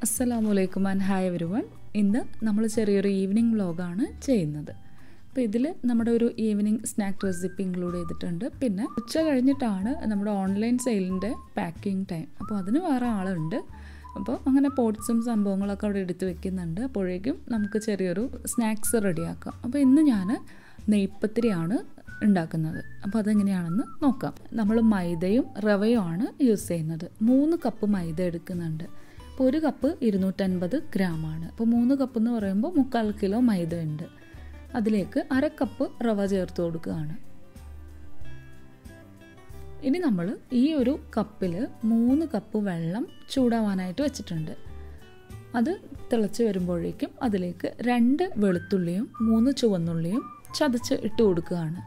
അസ്സലാമു അലൈക്കും and hi every one ഇന്ന് നമ്മൾ ചെറിയൊരു ഈവനിങ് വ്ലോഗാണ് ചെയ്യുന്നത് അപ്പോൾ ഇതിൽ നമ്മുടെ ഒരു ഈവനിങ് സ്നാക്ക് റെസിപ്പി ഇൻക്ലൂഡ് ചെയ്തിട്ടുണ്ട് പിന്നെ ഉച്ച കഴിഞ്ഞിട്ടാണ് നമ്മുടെ ഓൺലൈൻ സെയിലിൻ്റെ പാക്കിംഗ് ടൈം അപ്പോൾ അതിന് വേറെ ആളുണ്ട് അപ്പോൾ അങ്ങനെ പോട്ട്സും സംഭവങ്ങളൊക്കെ അവിടെ എടുത്ത് വെക്കുന്നുണ്ട് അപ്പോഴേക്കും നമുക്ക് ചെറിയൊരു സ്നാക്സ് റെഡിയാക്കാം അപ്പോൾ ഇന്ന് ഞാൻ നെയ്പ്പത്തിരിയാണ് ഉണ്ടാക്കുന്നത് അപ്പോൾ അതെങ്ങനെയാണെന്ന് നോക്കാം നമ്മൾ മൈദയും റവയുമാണ് യൂസ് ചെയ്യുന്നത് മൂന്ന് കപ്പ് മൈദ എടുക്കുന്നുണ്ട് അപ്പോൾ ഒരു കപ്പ് ഇരുന്നൂറ്റൻപത് ഗ്രാമാണ് അപ്പോൾ മൂന്ന് കപ്പ് എന്ന് പറയുമ്പോൾ മുക്കാൽ കിലോ മൈദ ഉണ്ട് അതിലേക്ക് അര കപ്പ് റവ ചേർത്ത് കൊടുക്കുകയാണ് ഇനി നമ്മൾ ഈ ഒരു കപ്പിൽ മൂന്ന് കപ്പ് വെള്ളം ചൂടാവാനായിട്ട് വെച്ചിട്ടുണ്ട് അത് തിളച്ച് വരുമ്പോഴേക്കും അതിലേക്ക് രണ്ട് വെളുത്തുള്ളിയും മൂന്ന് ചുവന്നുള്ളിയും ചതച്ച് ഇട്ട് കൊടുക്കുകയാണ്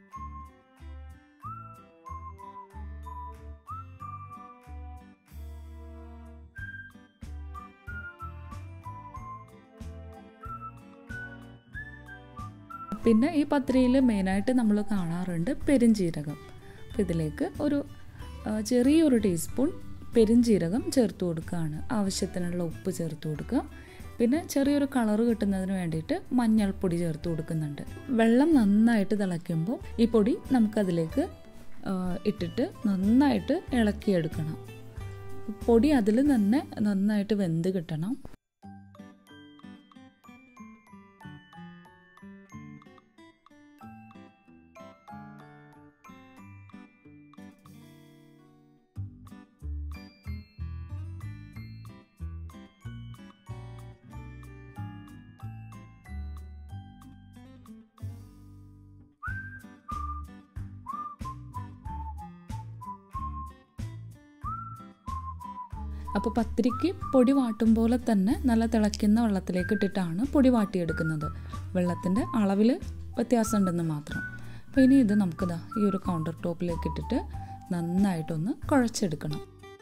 പിന്നെ ഈ പത്രിയിൽ മെയിനായിട്ട് നമ്മൾ കാണാറുണ്ട് പെരിഞ്ജീരകം അപ്പോൾ ഇതിലേക്ക് ഒരു ചെറിയൊരു ടീസ്പൂൺ പെരിഞ്ജീരകം ചേർത്ത് കൊടുക്കുകയാണ് ആവശ്യത്തിനുള്ള ഉപ്പ് ചേർത്ത് കൊടുക്കുക പിന്നെ ചെറിയൊരു കളറ് കിട്ടുന്നതിന് വേണ്ടിയിട്ട് മഞ്ഞൾപ്പൊടി ചേർത്ത് കൊടുക്കുന്നുണ്ട് വെള്ളം നന്നായിട്ട് തിളയ്ക്കുമ്പോൾ ഈ പൊടി നമുക്കതിലേക്ക് ഇട്ടിട്ട് നന്നായിട്ട് ഇളക്കിയെടുക്കണം പൊടി അതിൽ തന്നെ നന്നായിട്ട് വെന്ത് കിട്ടണം അപ്പോൾ പത്തിരിക്ക് പൊടി വാട്ടും പോലെ തന്നെ നല്ല തിളയ്ക്കുന്ന വെള്ളത്തിലേക്ക് ഇട്ടിട്ടാണ് പൊടി വാട്ടിയെടുക്കുന്നത് വെള്ളത്തിൻ്റെ അളവിൽ വ്യത്യാസമുണ്ടെന്ന് മാത്രം അപ്പോൾ ഇനി ഇത് നമുക്കിതാ ഈ ഒരു കൗണ്ടർ ടോപ്പിലേക്ക് ഇട്ടിട്ട് നന്നായിട്ടൊന്ന് കുഴച്ചെടുക്കണം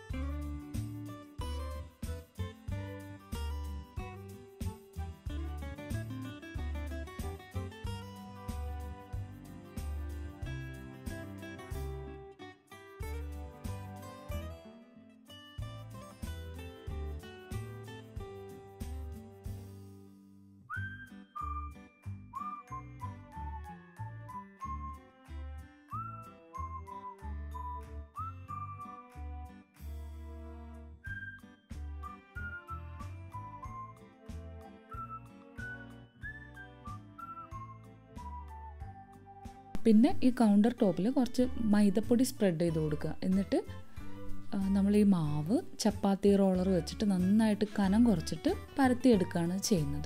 പിന്നെ ഈ കൗണ്ടർ ടോപ്പിൽ കുറച്ച് മൈദപ്പൊടി സ്പ്രെഡ് ചെയ്ത് കൊടുക്കുക എന്നിട്ട് നമ്മൾ ഈ മാവ് ചപ്പാത്തി റോളർ വെച്ചിട്ട് നന്നായിട്ട് കനം കുറച്ചിട്ട് പരത്തിയെടുക്കുകയാണ് ചെയ്യുന്നത്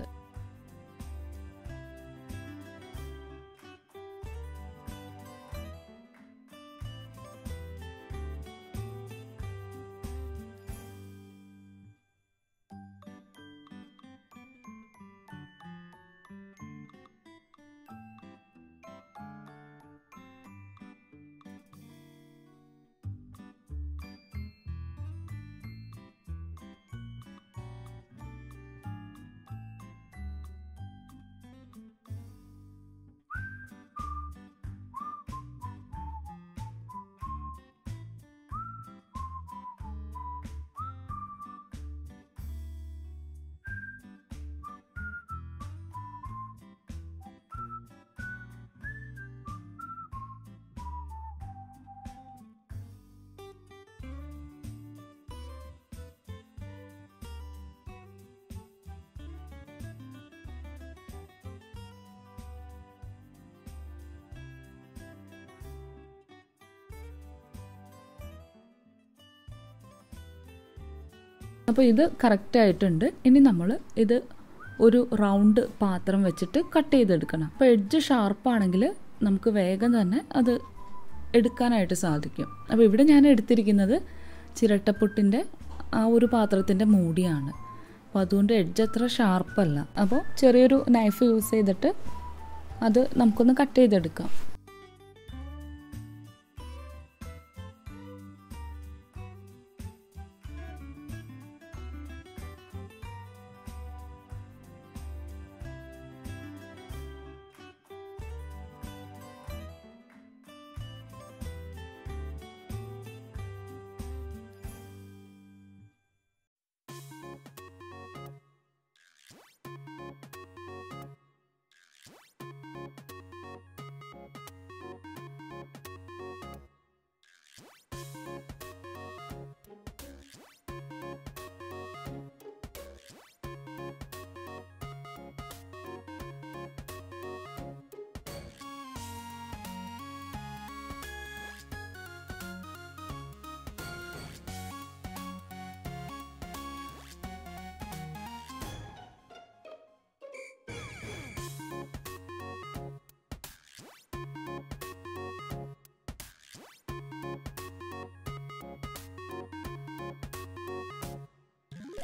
അപ്പോൾ ഇത് കറക്റ്റ് ആയിട്ടുണ്ട് ഇനി നമ്മൾ ഇത് ഒരു റൗണ്ട് പാത്രം വെച്ചിട്ട് കട്ട് ചെയ്തെടുക്കണം അപ്പോൾ എഡ്ജ് ഷാർപ്പാണെങ്കിൽ നമുക്ക് വേഗം തന്നെ അത് എടുക്കാനായിട്ട് സാധിക്കും അപ്പോൾ ഇവിടെ ഞാൻ എടുത്തിരിക്കുന്നത് ചിരട്ടപ്പൊട്ടിൻ്റെ ആ ഒരു പാത്രത്തിൻ്റെ മൂടിയാണ് അപ്പോൾ അതുകൊണ്ട് എഡ്ജ് അത്ര ഷാർപ്പല്ല അപ്പോൾ ചെറിയൊരു നൈഫ് യൂസ് ചെയ്തിട്ട് അത് നമുക്കൊന്ന് കട്ട് ചെയ്തെടുക്കാം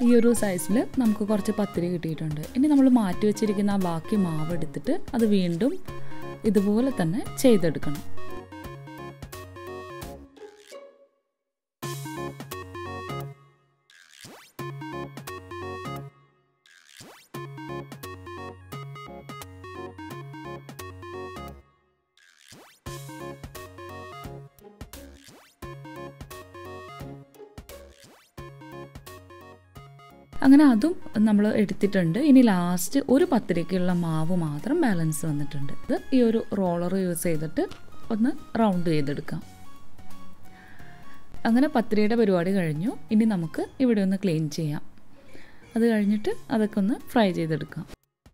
ഈ ഒരു സൈസിൽ നമുക്ക് കുറച്ച് പത്തിരി കിട്ടിയിട്ടുണ്ട് ഇനി നമ്മൾ മാറ്റി വെച്ചിരിക്കുന്ന ആ ബാക്കി മാവ് എടുത്തിട്ട് അത് വീണ്ടും ഇതുപോലെ തന്നെ ചെയ്തെടുക്കണം അങ്ങനെ അതും നമ്മൾ എടുത്തിട്ടുണ്ട് ഇനി ലാസ്റ്റ് ഒരു പത്തിരിക്കുള്ള മാവ് മാത്രം ബാലൻസ് വന്നിട്ടുണ്ട് ഇത് ഈ ഒരു റോളർ യൂസ് ചെയ്തിട്ട് ഒന്ന് റൗണ്ട് ചെയ്തെടുക്കാം അങ്ങനെ പത്തിരിയുടെ പരിപാടി കഴിഞ്ഞു ഇനി നമുക്ക് ഇവിടെ ഒന്ന് ക്ലീൻ ചെയ്യാം അത് കഴിഞ്ഞിട്ട് അതൊക്കെ ഒന്ന് ഫ്രൈ ചെയ്തെടുക്കാം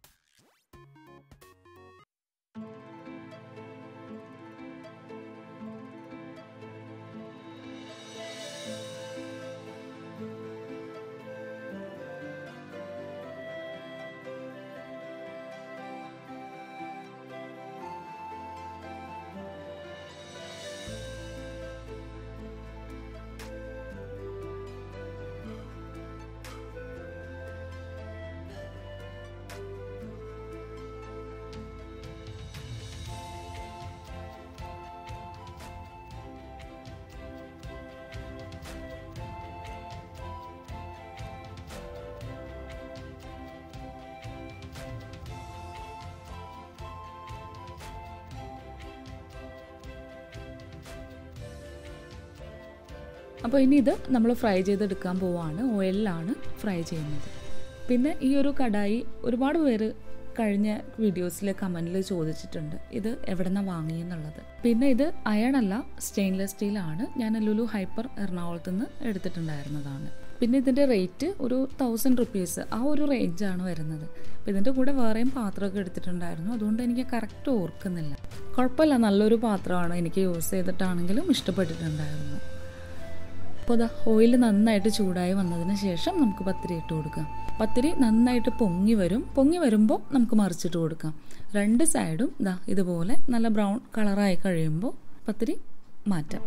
അപ്പോൾ ഇനി ഇത് നമ്മൾ ഫ്രൈ ചെയ്തെടുക്കാൻ പോവാണ് ഓയിലിലാണ് ഫ്രൈ ചെയ്യുന്നത് പിന്നെ ഈ ഒരു കടായി ഒരുപാട് പേര് കഴിഞ്ഞ വീഡിയോസിൽ കമൻറ്റിൽ ചോദിച്ചിട്ടുണ്ട് ഇത് എവിടെ നിന്നാണ് വാങ്ങിയെന്നുള്ളത് പിന്നെ ഇത് അയൺ അല്ല സ്റ്റെയിൻലെസ് സ്റ്റീലാണ് ഞാൻ ലുലു ഹൈപ്പർ എറണാകുളത്ത് നിന്ന് എടുത്തിട്ടുണ്ടായിരുന്നതാണ് പിന്നെ ഇതിൻ്റെ റേറ്റ് ഒരു തൗസൻഡ് റുപ്പീസ് ആ ഒരു റേഞ്ചാണ് വരുന്നത് അപ്പോൾ ഇതിൻ്റെ കൂടെ വേറെയും പാത്രമൊക്കെ എടുത്തിട്ടുണ്ടായിരുന്നു അതുകൊണ്ട് എനിക്ക് കറക്റ്റ് ഓർക്കുന്നില്ല കുഴപ്പമില്ല നല്ലൊരു പാത്രമാണ് എനിക്ക് യൂസ് ചെയ്തിട്ടാണെങ്കിലും ഇഷ്ടപ്പെട്ടിട്ടുണ്ടായിരുന്നു അപ്പോൾ ഇതാ ഓയിൽ നന്നായിട്ട് ചൂടായി വന്നതിന് ശേഷം നമുക്ക് പത്തിരി ഇട്ട് കൊടുക്കാം പത്തിരി നന്നായിട്ട് പൊങ്ങി വരും പൊങ്ങി വരുമ്പോൾ നമുക്ക് മറിച്ചിട്ട് കൊടുക്കാം രണ്ട് സൈഡും ഇതാ ഇതുപോലെ നല്ല ബ്രൗൺ കളറായി കഴിയുമ്പോൾ പത്തിരി മാറ്റാം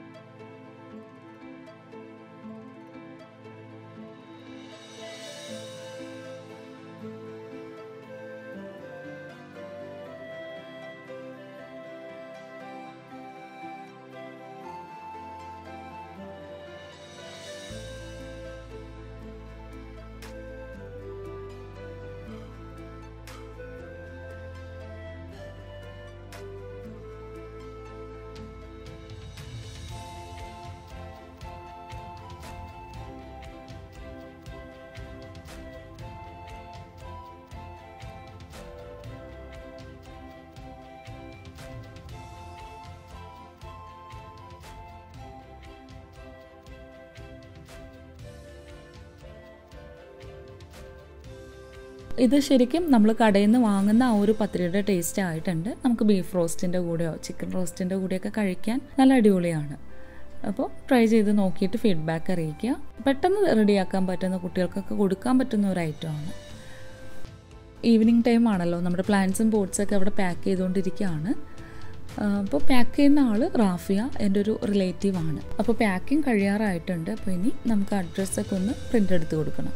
ഇത് ശരിക്കും നമ്മൾ കടയിൽ നിന്ന് വാങ്ങുന്ന ആ ഒരു പത്തിരിയുടെ ടേസ്റ്റ് ആയിട്ടുണ്ട് നമുക്ക് ബീഫ് റോസ്റ്റിൻ്റെ കൂടെയോ ചിക്കൻ റോസ്റ്റിൻ്റെ കൂടെയൊക്കെ കഴിക്കാൻ നല്ല അടിപൊളിയാണ് അപ്പോൾ ട്രൈ ചെയ്ത് നോക്കിയിട്ട് ഫീഡ്ബാക്ക് അറിയിക്കുക പെട്ടെന്ന് റെഡിയാക്കാൻ പറ്റുന്ന കുട്ടികൾക്കൊക്കെ കൊടുക്കാൻ പറ്റുന്ന ഒരു ഐറ്റമാണ് ഈവനിങ് ടൈം ആണല്ലോ നമ്മുടെ പ്ലാന്റ്സും പോട്ട്സൊക്കെ അവിടെ പാക്ക് ചെയ്തുകൊണ്ടിരിക്കുകയാണ് അപ്പോൾ പാക്ക് ചെയ്യുന്ന ആൾ റാഫിയ എൻ്റെ ഒരു റിലേറ്റീവ് ആണ് അപ്പോൾ പാക്കിംഗ് കഴിയാറായിട്ടുണ്ട് അപ്പോൾ ഇനി നമുക്ക് അഡ്രസ്സൊക്കെ ഒന്ന് പ്രിൻ്റ് എടുത്ത് കൊടുക്കണം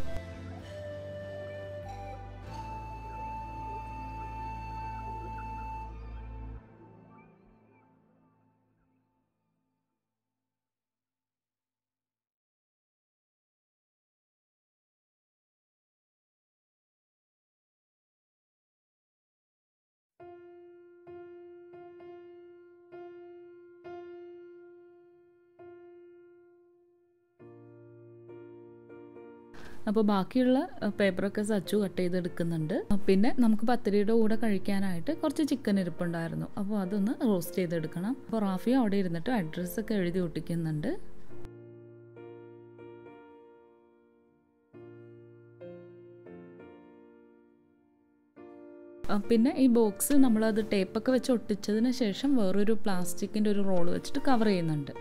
അപ്പോൾ ബാക്കിയുള്ള പേപ്പറൊക്കെ സച്ചു കട്ട് ചെയ്തെടുക്കുന്നുണ്ട് പിന്നെ നമുക്ക് പത്തിരിയുടെ കൂടെ കഴിക്കാനായിട്ട് കുറച്ച് ചിക്കൻ ഇരിപ്പുണ്ടായിരുന്നു അപ്പോൾ അതൊന്ന് റോസ്റ്റ് ചെയ്തെടുക്കണം അപ്പോൾ റാഫി അവിടെ ഇരുന്നിട്ട് അഡ്രസ്സൊക്കെ എഴുതി ഒട്ടിക്കുന്നുണ്ട് പിന്നെ ഈ ബോക്സ് നമ്മളത് ടേപ്പൊക്കെ വെച്ച് ഒട്ടിച്ചതിന് ശേഷം വേറൊരു പ്ലാസ്റ്റിക്കിൻ്റെ ഒരു റോൾ വെച്ചിട്ട് കവർ ചെയ്യുന്നുണ്ട്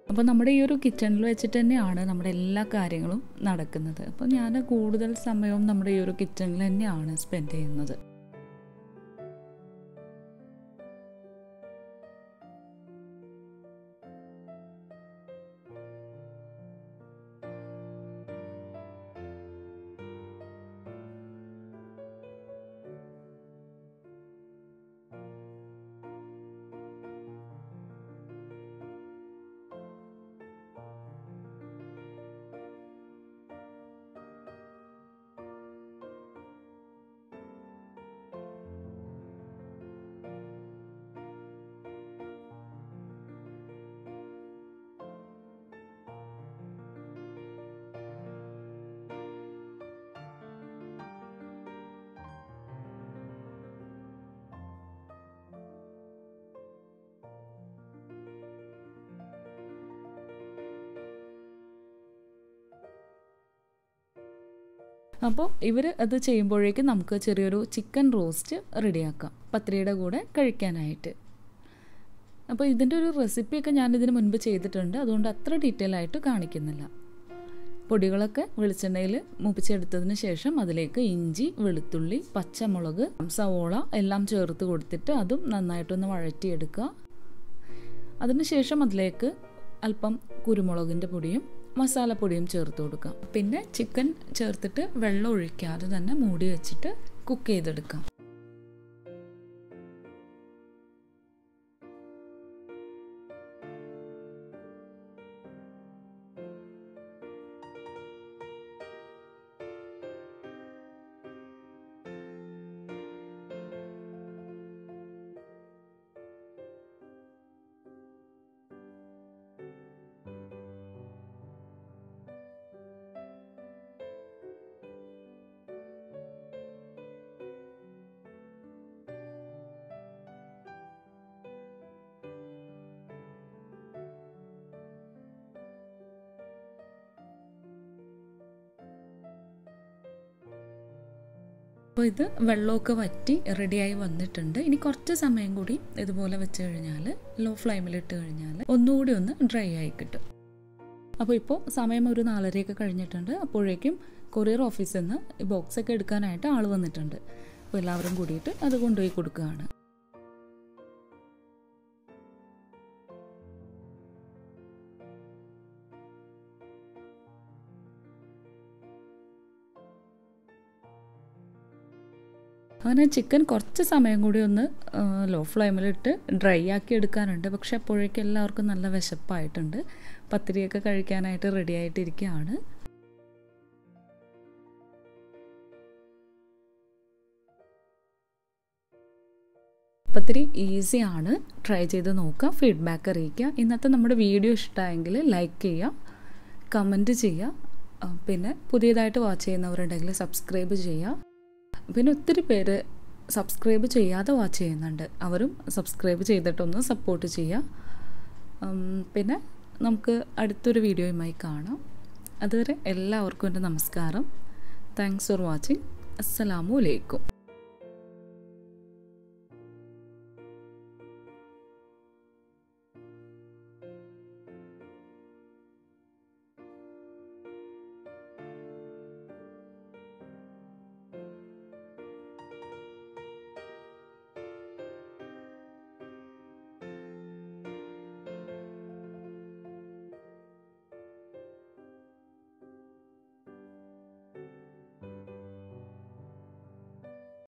അപ്പോൾ നമ്മുടെ ഈ ഒരു കിച്ചണിൽ വെച്ചിട്ട് തന്നെയാണ് നമ്മുടെ എല്ലാ കാര്യങ്ങളും നടക്കുന്നത് അപ്പോൾ ഞാൻ കൂടുതൽ സമയവും നമ്മുടെ ഈ ഒരു കിച്ചണിൽ തന്നെയാണ് സ്പെൻഡ് ചെയ്യുന്നത് അപ്പോൾ ഇവർ അത് ചെയ്യുമ്പോഴേക്കും നമുക്ക് ചെറിയൊരു ചിക്കൻ റോസ്റ്റ് റെഡിയാക്കാം പത്രിയുടെ കൂടെ കഴിക്കാനായിട്ട് അപ്പോൾ ഇതിൻ്റെ ഒരു റെസിപ്പിയൊക്കെ ഞാൻ ഇതിന് മുൻപ് ചെയ്തിട്ടുണ്ട് അതുകൊണ്ട് അത്ര ഡീറ്റെയിൽ ആയിട്ട് കാണിക്കുന്നില്ല പൊടികളൊക്കെ വെളിച്ചെണ്ണയിൽ മൂപ്പിച്ചെടുത്തതിന് ശേഷം അതിലേക്ക് ഇഞ്ചി വെളുത്തുള്ളി പച്ചമുളക് സവോള എല്ലാം ചേർത്ത് കൊടുത്തിട്ട് അതും നന്നായിട്ടൊന്ന് വഴറ്റിയെടുക്കുക അതിനുശേഷം അതിലേക്ക് അല്പം കുരുമുളകിൻ്റെ പൊടിയും മസാലപ്പൊടിയും ചേർത്ത് കൊടുക്കാം പിന്നെ ചിക്കൻ ചേർത്തിട്ട് വെള്ളം ഒഴിക്കാതെ തന്നെ മൂടി വെച്ചിട്ട് കുക്ക് ചെയ്തെടുക്കാം അപ്പോൾ ഇത് വെള്ളമൊക്കെ വറ്റി റെഡിയായി വന്നിട്ടുണ്ട് ഇനി കുറച്ച് സമയം കൂടി ഇതുപോലെ വെച്ച് കഴിഞ്ഞാൽ ലോ ഫ്ലെയിമിലിട്ട് കഴിഞ്ഞാൽ ഒന്നുകൂടി ഒന്ന് ഡ്രൈ ആയി കിട്ടും അപ്പോൾ ഇപ്പോൾ സമയം ഒരു നാലരയൊക്കെ കഴിഞ്ഞിട്ടുണ്ട് അപ്പോഴേക്കും കൊറിയർ ഓഫീസിൽ നിന്ന് ഈ ബോക്സൊക്കെ എടുക്കാനായിട്ട് ആൾ വന്നിട്ടുണ്ട് അപ്പോൾ എല്ലാവരും കൂടിയിട്ട് അത് കൊണ്ടുപോയി കൊടുക്കുകയാണ് അങ്ങനെ ചിക്കൻ കുറച്ച് സമയം കൂടി ഒന്ന് ലോ ഫ്ലെയിമിലിട്ട് ഡ്രൈ ആക്കി എടുക്കാനുണ്ട് പക്ഷെ അപ്പോഴേക്കും എല്ലാവർക്കും നല്ല വിശപ്പായിട്ടുണ്ട് പത്തിരിയൊക്കെ കഴിക്കാനായിട്ട് റെഡി ആയിട്ടിരിക്കുകയാണ് പത്തിരി ഈസിയാണ് ട്രൈ ചെയ്ത് നോക്കുക ഫീഡ്ബാക്ക് അറിയിക്കുക ഇന്നത്തെ നമ്മുടെ വീഡിയോ ഇഷ്ടമായെങ്കിൽ ലൈക്ക് ചെയ്യുക കമൻറ്റ് ചെയ്യുക പിന്നെ പുതിയതായിട്ട് വാച്ച് ചെയ്യുന്നവരുണ്ടെങ്കിൽ സബ്സ്ക്രൈബ് ചെയ്യുക പിന്നെ ഒത്തിരി പേര് സബ്സ്ക്രൈബ് ചെയ്യാതെ വാച്ച് ചെയ്യുന്നുണ്ട് അവരും സബ്സ്ക്രൈബ് ചെയ്തിട്ടൊന്ന് സപ്പോർട്ട് ചെയ്യുക പിന്നെ നമുക്ക് അടുത്തൊരു വീഡിയോയുമായി കാണാം അതുവരെ എല്ലാവർക്കും എൻ്റെ നമസ്കാരം താങ്ക്സ് ഫോർ വാച്ചിങ് അസ്സലാമു അലൈക്കും